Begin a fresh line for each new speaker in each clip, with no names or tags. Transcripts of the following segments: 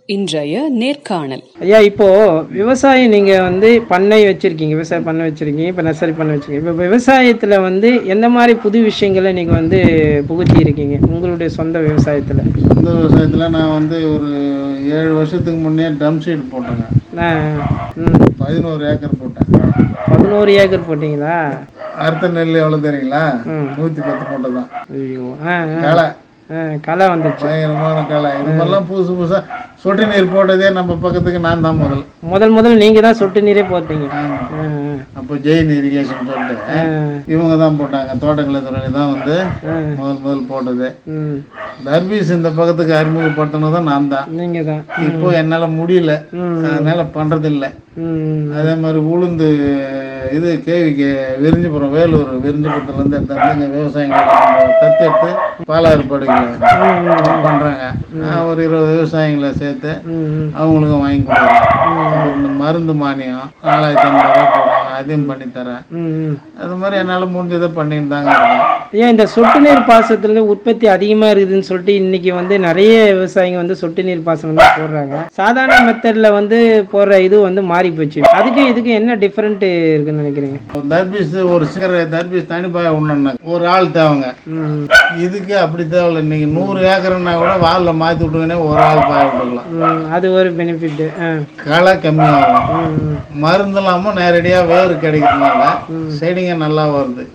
இன்றைய நேர்காணல்
ஐயா இப்போ விவசாயம் நீங்க வந்து பண்ணை வச்சிருக்கீங்க விவசாய பண்ணை வச்சிருக்கீங்க இப்போ நர்சரி பண்ணை வச்சிருக்கீங்க இப்போ விவசாயத்துல வந்து எந்த மாதிரி புது விஷயங்களை நீங்க வந்து புகுத்தி இருக்கீங்க உங்களுடைய சொந்த விவசாயத்துல
இந்த விவசாயத்தில் நான் வந்து ஒரு ஏழு வருஷத்துக்கு முன்னே ட்ரம் சீட் போட்டேங்க
நான், ம்,
பதினோரு ஏக்கர் போட்டேன்
பதினோரு ஏக்கர் போட்டீங்களா
அறுத்த நெல் எவ்வளோ தெரியுங்களா
ம்.
நூற்றி பத்து மூட்டை தான்
ஐயோ ஆ ஆ,
களை
ஆ களை வந்துச்சு
பயங்கரமான களை இது மாதிரிலாம் புதுசு புதுசாக சொட்டு நீர் போட்டதே நம்ம பக்கத்துக்கு நான் தான் முதல்
முதல் முதல் நீங்க தான் சொட்டு நீரே போட்டீங்க
ஆமா.
ஆ,
அப்போ ஜெயின் இரிகேஷன் சொல்லிட்டு
ஆ,
இவங்க தான் போட்டாங்க தோட்டக்கலை துறை தான் வந்து
ஆ,
முதல் முதல் போட்டது
ம்
தர்பீஸ் இந்த பக்கத்துக்கு அறிமுகப்படுத்தினது தான் நான் தான்
நீங்க தான்
இப்போ என்னால் முடியல
ம்.
அதனால பண்றதில்லை
ம்
அதே மாதிரி உளுந்து இது கேவிக்கு விரிஞ்சிபுரம் வேலூர் விரிஞ்சிபுரத்துலேருந்து எடுத்தாந்து விவசாயிகளுக்கு நம்ம தத்தெடுத்து பாலாறு படுகை பண்ணுறாங்க ஒரு இருபது விவசாயிகளை சேர்த்து
ம்
அவங்களுக்கும் வாங்கி கொடுக்குறேன் இந்த மருந்து மானியம் நாலாயிரத்தி ஐநூறு ரூபா போடுறாங்க அதையும் பண்ணி தரேன்
ம் ம்
அது மாதிரி என்னால் முடிஞ்சதை பண்ணிட்டு தாங்க இருக்கேன்
ஏன் இந்த சொட்டு நீர் பாசனத்துல உற்பத்தி அதிகமா இருக்குதுன்னு சொல்லிட்டு இன்னைக்கு வந்து நிறைய விவசாயிங்க வந்து சொட்டு நீர் பாசனம் தான் போடுறாங்க சாதாரண மெத்தட்ல வந்து போடுற இது வந்து மாறி போச்சு அதுக்கு இதுக்கு என்ன டிஃபரெண்ட் இருக்குன்னு நினைக்கிறீங்க
தர்பீஸ் ஒரு சிக்கர் தர்பீஸ் தனிப்பாய ஒன்றுன்னா ஒரு ஆள் தேவைங்க
ம்
இதுக்கு அப்படி தேவையில்லை இன்னைக்கு நூறு ஏக்கர்னா கூட வாலில் மாற்றி விட்டுங்கன்னா ஒரு ஆள் பாய விட்டுக்கலாம்
ம், அது ஒரு பெனிஃபிட்
களை கம்மியாகும் மருந்து இல்லாமல் நேரடியாக வேறு கிடைக்கிறதுனால செடிங்க நல்லா வருது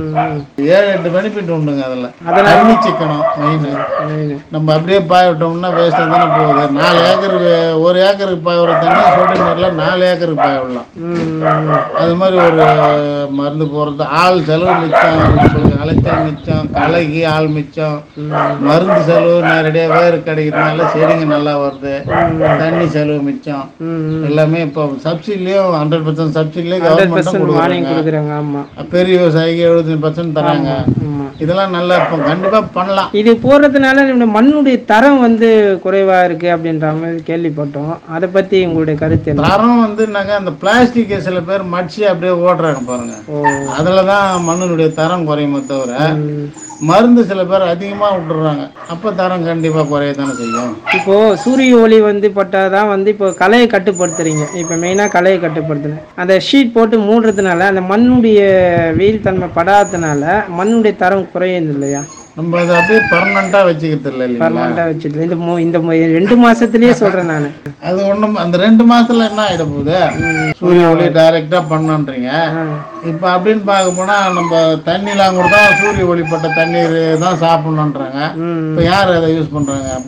ஏழு எட்டு பெனிஃபிட் உண்டுங்க அதில் தண்ணி சிக்கனம் மெயின் நம்ம அப்படியே பாய விட்டோம்னா வேஸ்ட்டாக தானே போகுது நாலு ஏக்கருக்கு ஒரு ஏக்கருக்கு பாய விட தண்ணி சொட்டு நீரில் நாலு ஏக்கருக்கு பாய விடலாம் அது மாதிரி ஒரு மருந்து போடுறது ஆள் செலவு மிச்சம் அலைச்சல் மிச்சம் களைக்கு ஆள் மிச்சம் மருந்து செலவு நேரடியாக வேறு கிடைக்கிறதுனால செடிங்க நல்லா வருது தண்ணி செலவு மிச்சம் எல்லாமே இப்போ சப்சிடிலையும் ஹண்ட்ரட் பர்சன்ட் சப்சிடிலேயே கவர்மெண்ட்டும்
மானியம்
கொடுக்குறாங்க
கொடுக்குறாங்க ஆமா
பெரிய விவசாயிக்கு எழுபத்தஞ்சு பர்சன்ட் தராங்க
ஆமா
இதெல்லாம் நல்லா இப்போ கண்டிப்பாக பண்ணலாம்
இது போடுறதுனால இந்த மண்ணுடைய தரம் வந்து குறைவா இருக்கு அப்படின்ற மாதிரி கேள்விப்பட்டோம் அதை பத்தி உங்களுடைய கருத்து என்ன
தரம் வந்துனாக்கா அந்த பிளாஸ்டிக் சில பேர் மடிச்சு அப்படியே ஓடுறாங்க பாருங்க
ஓ
அதுல தான் மண்ணினுடைய தரம் குறையுமே தவிர
ம்.
மருந்து சில பேர் அதிகமாக விட்டுறாங்க அப்போ தரம் கண்டிப்பாக குறைய தானே செய்யும்
இப்போ சூரிய ஒளி வந்து பட்டாதான் வந்து இப்போ கலையை கட்டுப்படுத்துறீங்க இப்போ மெயினாக கலையை கட்டுப்படுத்துறேன் அந்த ஷீட் போட்டு மூடுறதுனால அந்த மண்ணுடைய வெயில் தன்மை படாததுனால மண்ணுடைய தரம் குறையுது இல்லையா
நம்ம அதை அப்படியே பர்மனண்ட்டாக வச்சுக்கிறது இல்லை இல்லைங்களா
பர்மனெண்ட்டாக வச்சுட்டு இந்த மு- இந்த மு- ரெண்டு மாசத்துலயே சொல்றேன் நான்
அது ஒன்றும் அந்த ரெண்டு மாசத்துல என்ன ஆகிட போகுது சூரிய ஒளி டைரெக்டாக பண்ணன்றீங்க இப்போ அப்படின்னு பார்க்க போனால் நம்ம தண்ணிலாம் கூட தான் சூரிய ஒளிப்பட்ட தண்ணீர் தான் சாப்பிட்ணுன்றாங்க
ம்
இப்போ யார் அதை யூஸ் பண்ணுறாங்க